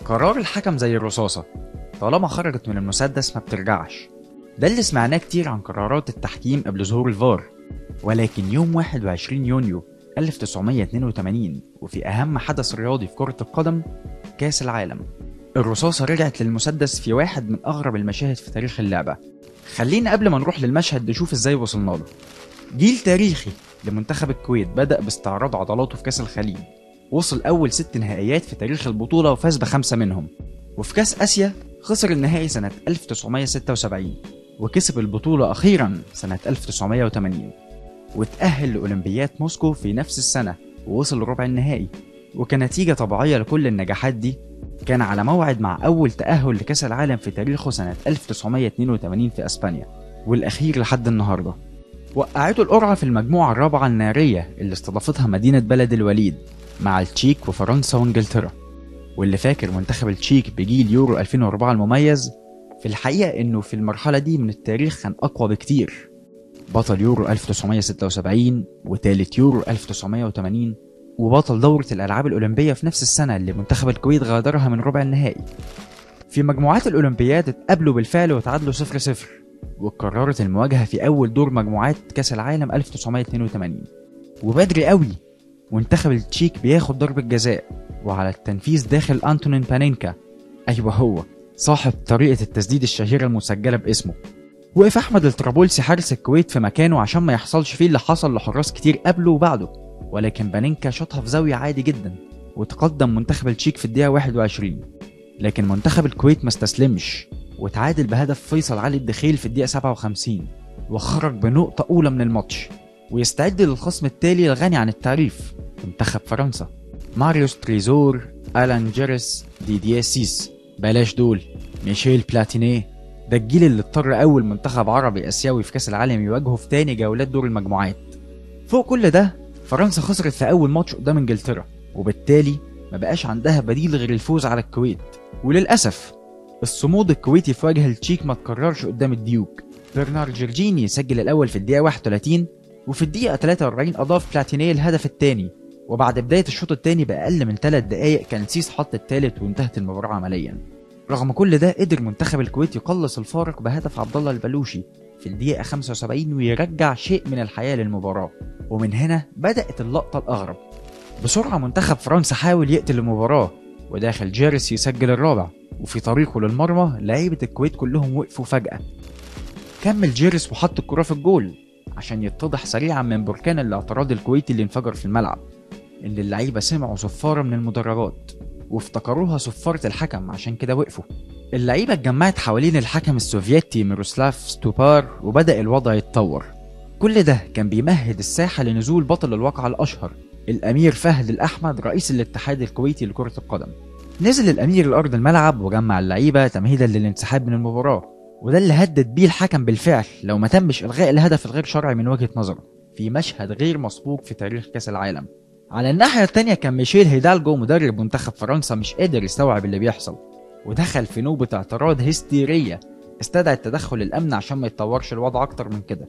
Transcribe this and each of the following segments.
قرار الحكم زي الرصاصة طالما خرجت من المسدس ما بترجعش ده اللي سمعناه كتير عن قرارات التحكيم قبل ظهور الفار ولكن يوم 21 يونيو 1982 وفي أهم حدث رياضي في كرة القدم كأس العالم الرصاصة رجعت للمسدس في واحد من أغرب المشاهد في تاريخ اللعبة خلينا قبل ما نروح للمشهد نشوف ازاي وصلنا له جيل تاريخي لمنتخب الكويت بدأ باستعراض عضلاته في كأس الخليج وصل أول ست نهائيات في تاريخ البطولة وفاز بخمسة منهم وفي كأس آسيا خسر النهائي سنة 1976 وكسب البطولة أخيرا سنة 1980 وتأهل لأولمبياد موسكو في نفس السنة ووصل لربع النهائي وكنتيجة طبيعية لكل النجاحات دي كان على موعد مع أول تأهل لكأس العالم في تاريخه سنة 1982 في أسبانيا والأخير لحد النهاردة وقعته القرعة في المجموعة الرابعة النارية اللي استضافتها مدينة بلد الوليد مع التشيك وفرنسا وانجلترا واللي فاكر منتخب التشيك بجيل يورو 2004 المميز في الحقيقة إنه في المرحلة دي من التاريخ كان أقوى بكتير بطل يورو 1976 وتالت يورو 1980 وبطل دورة الألعاب الأولمبية في نفس السنة اللي منتخب الكويت غادرها من ربع النهائي في مجموعات الأولمبياد اتقابلوا بالفعل وتعادلوا 0 0 وقررت المواجهة في أول دور مجموعات كأس العالم 1982 وبدري قوي منتخب التشيك بياخد ضربة جزاء وعلى التنفيذ داخل أنتونين بانينكا أيوة هو صاحب طريقة التسديد الشهيرة المسجلة باسمه وقف أحمد الطرابلسي حارس الكويت في مكانه عشان ما يحصلش فيه اللي حصل لحراس كتير قبله وبعده ولكن بانينكا شاطها في زاوية عادي جدا وتقدم منتخب التشيك في الدقيقة 21 لكن منتخب الكويت ما استسلمش وتعادل بهدف فيصل علي الدخيل في الدقيقة 57 وخرج بنقطة أولى من الماتش ويستعد للخصم التالي الغني عن التعريف منتخب فرنسا ماريوس تريزور ألان جيرس ديدييه سيس بلاش دول ميشيل بلاتينيه ده الجيل اللي اضطر أول منتخب عربي آسيوي في كأس العالم يواجهه في تاني جولات دور المجموعات فوق كل ده فرنسا خسرت في أول ماتش قدام إنجلترا وبالتالي ما بقاش عندها بديل غير الفوز على الكويت وللأسف الصمود الكويتي في وجه التشيك ما تكررش قدام الديوك برنارد جورجيني سجل الأول في الدقيقة 31 وفي الدقيقة 43 أضاف بلاتينيه الهدف الثاني وبعد بداية الشوط الثاني بأقل من 3 دقايق كان سيس حط الثالث وانتهت المباراة عمليا رغم كل ده قدر منتخب الكويت يقلص الفارق بهدف عبد الله البلوشي في الدقيقة 75 ويرجع شيء من الحياة للمباراة ومن هنا بدأت اللقطة الأغرب بسرعة منتخب فرنسا حاول يقتل المباراة وداخل جيرس يسجل الرابع وفي طريقه للمرمى لعيبة الكويت كلهم وقفوا فجأة كمل جيرس وحط الكرة في الجول عشان يتضح سريعا من بركان الاعتراض الكويتي اللي انفجر في الملعب اللي اللعيبة سمعوا صفارة من المدرجات وافتكروها صفارة الحكم عشان كده وقفوا اللعيبة اتجمعت حوالين الحكم السوفيتي ميروسلاف ستوبار وبدأ الوضع يتطور كل ده كان بيمهد الساحة لنزول بطل الواقعة الأشهر الأمير فهد الأحمد رئيس الاتحاد الكويتي لكرة القدم نزل الأمير لأرض الملعب وجمع اللعيبة تمهيدا للانسحاب من المباراة وده اللي هدد بيه الحكم بالفعل لو ما تمش إلغاء الهدف الغير شرعي من وجهة نظره في مشهد غير مسبوق في تاريخ كأس العالم على الناحية التانية كان ميشيل هيدالجو مدرب منتخب فرنسا مش قادر يستوعب اللي بيحصل ودخل في نوبة اعتراض هستيرية استدعت تدخل الأمن عشان ما يتطورش الوضع أكتر من كده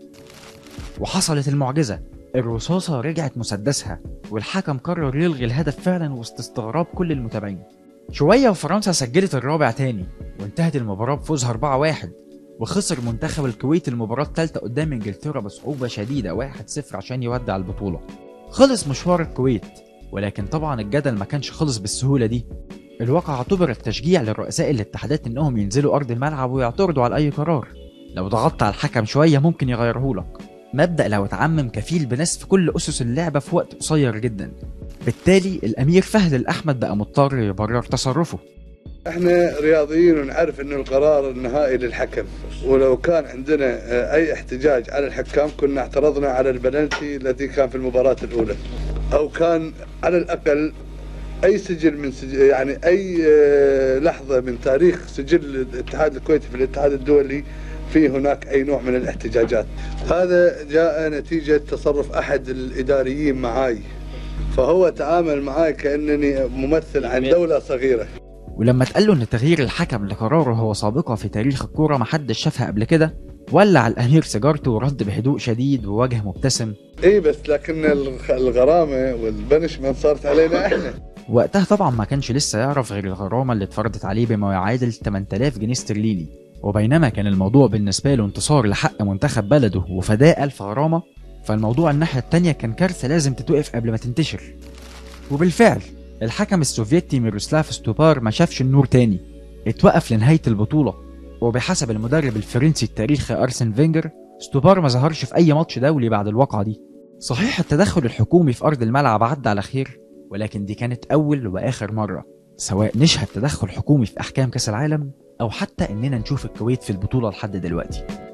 وحصلت المعجزة الرصاصة رجعت مسدسها والحكم قرر يلغي الهدف فعلا وسط استغراب كل المتابعين شوية وفرنسا سجلت الرابع تاني وانتهت المباراة بفوزها 4-1 وخسر منتخب الكويت المباراة الثالثة قدام انجلترا بصعوبة شديدة 1-0 عشان يودع البطولة خلص مشوار الكويت ولكن طبعا الجدل ما كانش خلص بالسهولة دي الواقع اعتبر التشجيع لرؤساء الاتحادات انهم ينزلوا ارض الملعب ويعترضوا على اي قرار لو ضغطت على الحكم شوية ممكن يغيرهولك مبدأ لو اتعمم كفيل بنسف كل أسس اللعبة في وقت قصير جدا بالتالي الأمير فهد الأحمد بقى مضطر يبرر تصرفه احنا رياضيين ونعرف انه القرار النهائي للحكم ولو كان عندنا اي احتجاج على الحكام كنا اعترضنا على البلنتي الذي كان في المباراة الاولى او كان على الاقل اي سجل من سجل يعني اي لحظة من تاريخ سجل الاتحاد الكويتي في الاتحاد الدولي في هناك اي نوع من الاحتجاجات هذا جاء نتيجة تصرف احد الاداريين معاي فهو تعامل معاي كانني ممثل عن دولة صغيرة ولما اتقال له ان تغيير الحكم لقراره هو سابقه في تاريخ الكوره محدش شافها قبل كده ولع الامير سيجارته ورد بهدوء شديد ووجه مبتسم اي بس لكن الغرامه والبنشمنت صارت علينا احنا وقتها طبعا ما كانش لسه يعرف غير الغرامة اللي اتفرضت عليه بما يعادل 8000 جنيه استرليني وبينما كان الموضوع بالنسبة له انتصار لحق منتخب بلده وفداء ألف غرامة فالموضوع الناحية التانية كان كارثة لازم تتوقف قبل ما تنتشر وبالفعل الحكم السوفيتي ميروسلاف ستوبار ما شافش النور تاني اتوقف لنهاية البطولة وبحسب المدرب الفرنسي التاريخي أرسن فينجر ستوبار ما ظهرش في أي ماتش دولي بعد الواقعة دي صحيح التدخل الحكومي في أرض الملعب عدى على خير ولكن دي كانت أول وآخر مرة سواء نشهد تدخل حكومي في أحكام كأس العالم أو حتى إننا نشوف الكويت في البطولة لحد دلوقتي